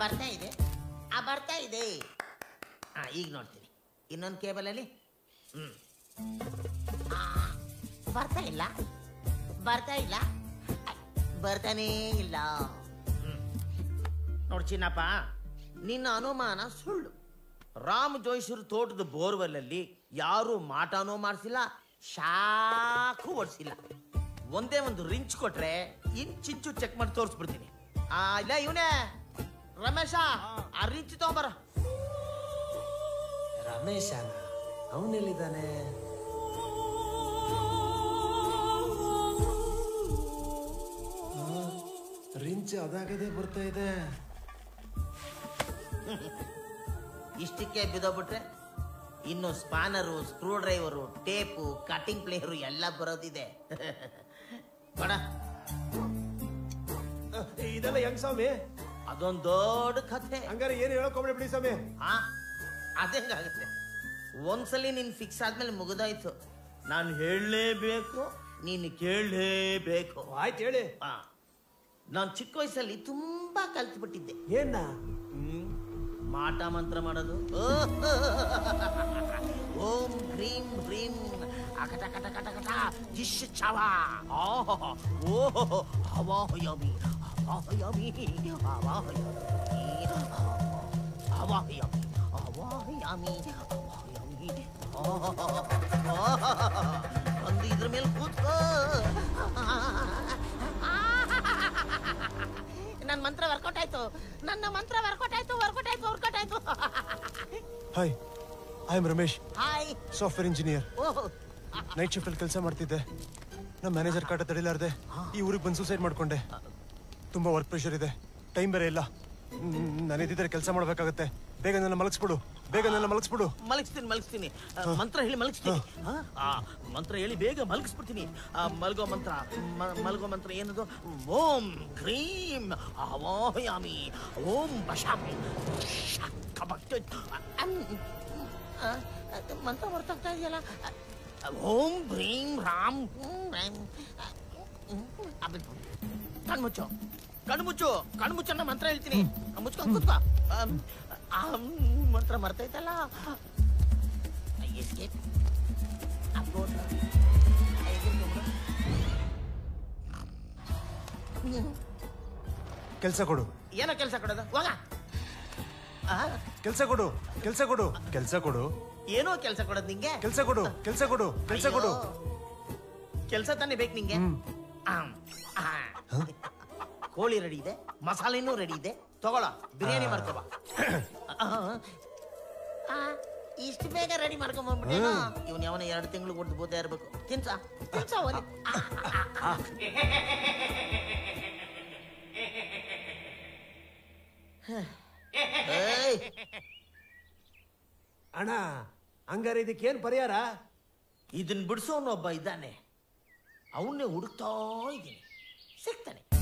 ಬರ್ತಾ ಇದೆ ಆ ಬರ್ತಾ ಇದೆ ಆ ಈಗ ನೋಡ್ತೀನಿ ಇನ್ನೊಂದು ಕೇಬಲಲ್ಲಿ ಹ್ಮ್ ಆ, ಬರ್ತಾ ಇಲ್ಲ ಬರ್ತಾ ಇಲ್ಲ ಆ, ಬರ್ತಾನೇ ಇಲ್ಲ ಹ್ಮ್. ನೋಡ್ ಚಿನ್ನಪ್ಪ ನಿನ್ನ ಅನುಮಾನ ಸುಳ್ಳು ರಾಮ್ ಜೋಯಿಸರು ತೋಟದ ಬೋರ್ವೆಲ್ಲಲ್ಲಿ ಯಾರು ಮಾಟನೂ ಮಾಡಿಸಿಲ್ಲ ಶಾಖು ಓಡಿಸಿಲ್ಲ ಒಂದೇ ಒಂದು ರಿಂಚ್ ಕೊಟ್ರೆ ಇಂಚಿಂಚು ಚೆಕ್ ಮಾಡಿ ತೋರಿಸ್ಬಿಡ್ತೀನಿ ಆ ಇಲ್ಲ ಇವನೇ ರಮೇಶ ಆ ರಿಂಚ್ ತಗೊಂಬರ ರಮೇಶನ ಅವನೆಲ್ಲಿದ್ದಾನೆ ರಿಂಚ್ ಅದಾಗದೆ ಬರ್ತಾ ಇದೆ ಇಷ್ಟಕ್ಕೆ ಬಿದ್ದೋಗ್ಬಿಟ್ರೆ ಇನ್ನು spanner screwdriver tape cutting plier ಎಲ್ಲ ಬರೋದಿದೆ ಬಡ ಇದೆಲ್ಲ ಹೆಂಗ್ ಸ್ವಾಮಿ ಅದೊಂದು ದೊಡ್ಡ ಕಥೆ ಹಂಗಾರೆ ಏನು ಹೇಳೋಕೊಂಬಿಡಿ ಬಿಡಿ ಸ್ವಾಮಿ ಹಾ ಅದೇಂಗಾಗುತ್ತೆ ಒಂದ್ಸಲಿ ನೀನ್ ಫಿಕ್ಸ್ ಆದ್ಮೇಲೆ ಮುಗಿದೋಯ್ತು ನಾನು ಹೇಳಲೇಬೇಕು ನೀನು ಕೇಳಲೇಬೇಕು ಆಯ್ತು ಹೇಳಿ ನಾನು ಚಿಕ್ಕ ವಯಸ್ಸಲ್ಲಿ ತುಂಬಾ ಕಲ್ತ್ಬಿಟ್ಟಿದ್ದೆ ಏನ ಹ್ಮ್ ಮಾಟ ಮಂತ್ರ ಮಾಡೋದು ಓಂ ಹ್ರೀಂ ಹ್ರೀಂ ಅಕಟ ಕಟ ಕಟ ಕಟ ಜಿಶ್ ಛವ ಆಹಾ ಓಹೋ ಹವಾಹಯಾಮಿ ಹವಾಹಯಾಮಿ ಹವಾಹಯಾಮಿ ಹವಾಹಯಾಮಿ ಹವಾಹಯಾಮಿ ಹವಾಹಯಾಮಿ ಒಂದು ಇದ್ರ ಮೇಲೆ ಕೂತ್ಕೋ ನನ್ನ ಮಂತ್ರ ವರ್ಕೌಟ್ ಆಯ್ತು ನನ್ನ ಮಂತ್ರ ವರ್ಕೌಟ್ ಆಯ್ತು ವರ್ಕೌಟ್ ಆಯ್ತು ವರ್ಕೌಟ್ ಆಯ್ತು hi I am Ramesh hi software engineer oh night shift ಅಲ್ಲಿ ಕೆಲಸ ಮಾಡ್ತಿದ್ದೆ ನಮ್ಮ ಮ್ಯಾನೇಜರ್ ಕಾಟ ತಡಿಲಾರ್ದೆ ಈ ಊರಿಗೆ ಬಂದು ಸೂಸೈಡ್ ಮಾಡ್ಕೊಂಡೆ ತುಂಬಾ ವರ್ಕ್ ಪ್ರೆಷರ್ ಇದೆ ಟೈಮ್ ಬೇರೆ ಇಲ್ಲ ನಾನು ಇದ್ದಿದ್ರೆ ಕೆಲಸ ಮಾಡ್ಬೇಕಾಗತ್ತೆ ಬೇಗ ನನ್ನ ಮಲಗಿಸ್ಬಿಡು ಬೇಗ ನನ್ನ ಮಲಗಿಸ್ಬಿಡು ಮಲಗಿಸ್ತೀನಿ ಮಲಗಿಸ್ತೀನಿ ಆ, ಮಂತ್ರ ಹೇಳಿ ಮಲಗಿಸ್ತೀನಿ ಆ, ಆ, ಮಂತ್ರ ಹೇಳಿ ಬೇಗ ಮಲಗಿಸ್ಬಿಡ್ತೀನಿ ಆ, ಮಲಗೋ ಮಂತ್ರ ಮ- ಮಲಗೋ ಮಂತ್ರ ಏನದು ಓಂ ಕ್ರೀಂ ಅವಾಹಯಾಮಿ ಓಂ ಬಶಾಮಿ ಕಬಕ್ತ ಅಮ್, ಆ, ಅದು ಮಂತ್ರ ಹೊರತಾಗ್ತಾ ಇದೆಯಲ್ಲ ಓಂ ಭ್ರೀಂ ರಾಮ್ ಹ್ಮ್, ರಾಮ್. ಆ, ಹ್ಮ್, ಆಮೇಲೆ ಕಣ್ಮುಚ್ಚು ಕಣ್ಮುಚ್ಚು ಕಣ್ಮುಚ್ಚನ್ನ ಮಂತ್ರ ಹೇಳ್ತೀನಿ ಮುಚ್ಕೊಂಡು ಕೂತ್ಕೋ ಆಮ್, ಆಮ್, ಮಂತ್ರ ಮರ್ತೈತಲ್ಲ ಎಸ್ಕೇಪ್ ಅಪ್ಲೋಡ್ ಕೆಲಸ ಕೊಡು ಏನೋ ಕೆಲಸ ಕೊಡೋದು ಹೋಗ ಆ, ಕೆಲಸ ಕೊಡು ಕೆಲಸ ಕೊಡು ಕೆಲಸ ಕೊಡು ಏನೋ ಕೆಲಸ ಕೊಡೋದು ನಿಂಗೆ ಕೆಲಸ ಕೊಡು ಕೆಲಸ ಕೊಡು ಕೆಲಸ ಕೊಡು ಕೆಲಸ ತಾನೇ ಬೇಕು ನಿಂಗೆ ಆಮ್, ಆ. ಕೋಳಿ ರೆಡಿ ಇದೆ ಮಸಾಲೆನೂ ರೆಡಿ ಇದೆ ತಗೊಳ ಬಿರಿಯಾನಿ ಮಾಡ್ಕೊಬ ಇಷ್ಟು ಬೇಗ ರೆಡಿ ಮಾಡ್ಕೊಂಬಂದ್ಬಿಟ್ಟೇನೋ ಇವನ್ ಯಾವನ ಎರಡು ತಿಂಗಳು ಕೊಟ್ಟು ಬೋತಾ ಇರ್ಬೇಕು ತಿನ್ಸ ತಿನ್ಸ ಒಲೆ. ಆ, ಆ, ಆ. ಏಯ್ ಅಣ್ಣ ಹಂಗಾರೆ ಇದಕ್ಕೇನ್ ಪರಿಹಾರ ಇದನ್ ಬಿಡಿಸೋನು ಒಬ್ಬ ಇದ್ದಾನೆ ಅವನ್ನೇ ಹುಡುಕ್ತಾ ಇದ್ದೀನಿ ಸಿಗ್ತಾನೆ